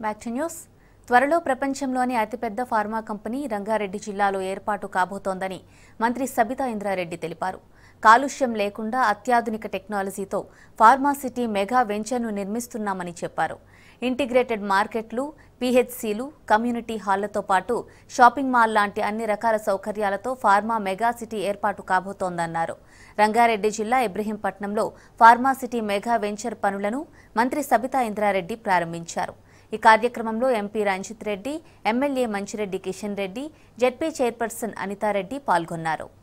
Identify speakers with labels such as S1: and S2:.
S1: back to news త్వరలో ప్రపంచంలోని అతిపెద్ద ఫార్మా కంపెనీ రంగారెడ్డి జిల్లాలో ఏర్పాటు కాబోతోందని మంత్రి సబితా ఇంద్రారెడ్డి తెలిపారు కాలుష్యం లేకుండా అత్యాధునిక టెక్నాలజీతో ఫార్మాసిటీ మెగా వెంచర్ను నిర్మిస్తున్నామని చెప్పారు ఇంటిగ్రేటెడ్ మార్కెట్లు పీహెచ్సీలు కమ్యూనిటీ హాళ్లతో పాటు షాపింగ్ మాల్ లాంటి అన్ని రకాల సౌకర్యాలతో ఫార్మా మెగా సిటీ ఏర్పాటు కాబోతోందన్నారు రంగారెడ్డి జిల్లా ఇబ్రహీంపట్నంలో ఫార్మాసిటీ మెగా వెంచర్ పనులను మంత్రి సబితా ఇంద్రారెడ్డి ప్రారంభించారు ఈ కార్యక్రమంలో MP Ranjith Reddy MLA Manchireddy Kishan Reddy ZP chairperson Anitha Reddy పాల్గొన్నారు